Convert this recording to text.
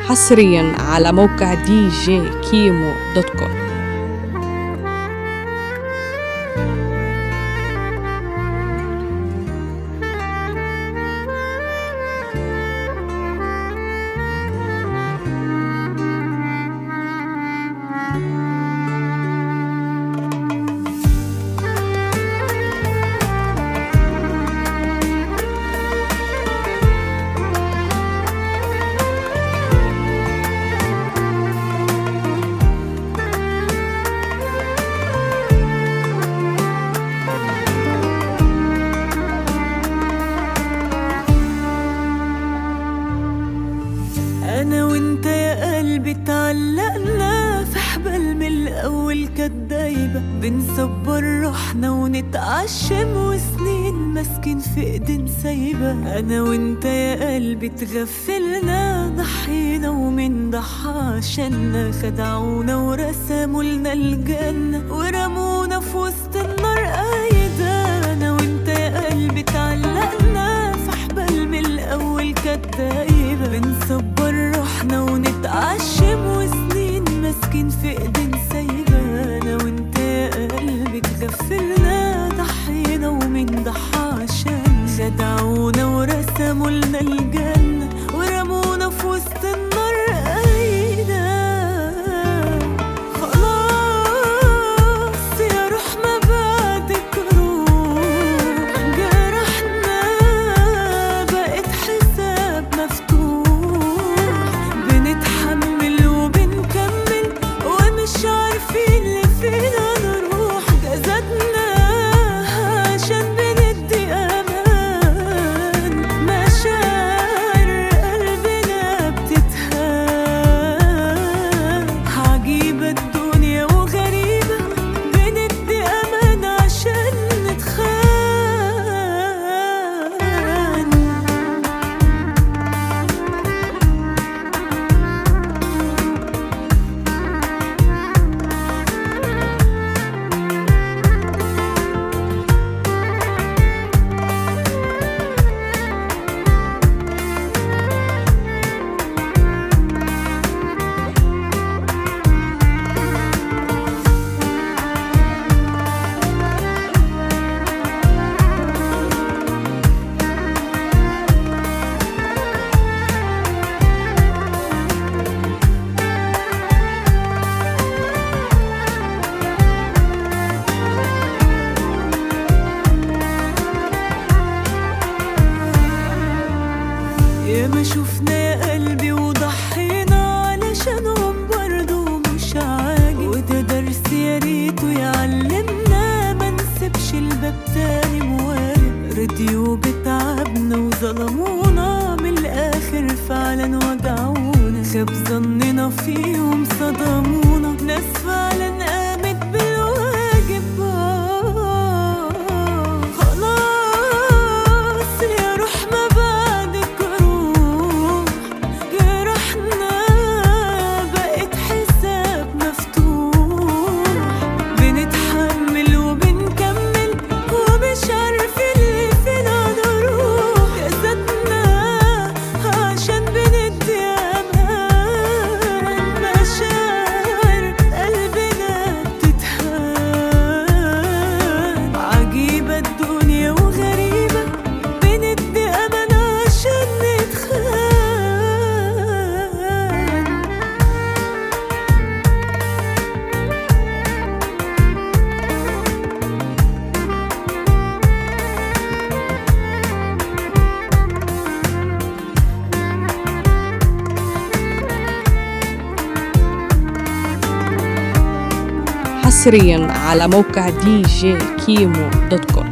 حصريا على موقع دي جي كيمو دوت كوم انا وانت يا قلبي اتعلقنا في حبل من الاول كانت دايبه بنصبر روحنا ونتعشم وسنين ماسكين في ايدين سايبه انا وانت يا قلبي اتغفلنا ضحينا ومن ضحى عشاننا خدعونا ورسموا لنا الجنه ورمونا في وسط النار قايده انا وانت يا قلبي اتعلقنا في حبل من الاول كانت دايبه بنصبر روحنا ونتعشم وسنين ماسكين في ايدين سايبه انا وانت يا قلبي اتغفلنا ضحينا ومن ضحى عشان خدعونا ورسموا لنا الجنه ورمونا في وسط النار قايده خلاص يا روح ما بعدك روح جرحنا بقت حساب مفتوح بنتحمل وبنكمل ومش عارفين اللي فينا نروح جزدنا عشان بندي امان مشاعر قلبنا بتتهان عجيبة الدنيا وغريبة بندي امان عشان نتخان يا ما شفنا يا قلبي وضحينا علشانهم برضو مش عاجب وده درس يا ريته يعلمنا ما نسيبش الباب تاني موارب رضيوا بتعبنا وظلمونا من الاخر فعلا وجعونا خاب ظننا فيهم صدمونا ناس فعلا قامت بالواجب آه خلاص يا روح ما بعدك روح جرحنا بقت حساب مفتوح بنتحمل وبنكمل ومش عارفين اللي فينا نروح جسدنا عشان بندي امان مشاعر قلبنا بتتهان عجيبة الدنيا وغريبة بندي امان عشان نتخان حصريا على موقع دي جي كيمو دوت كوم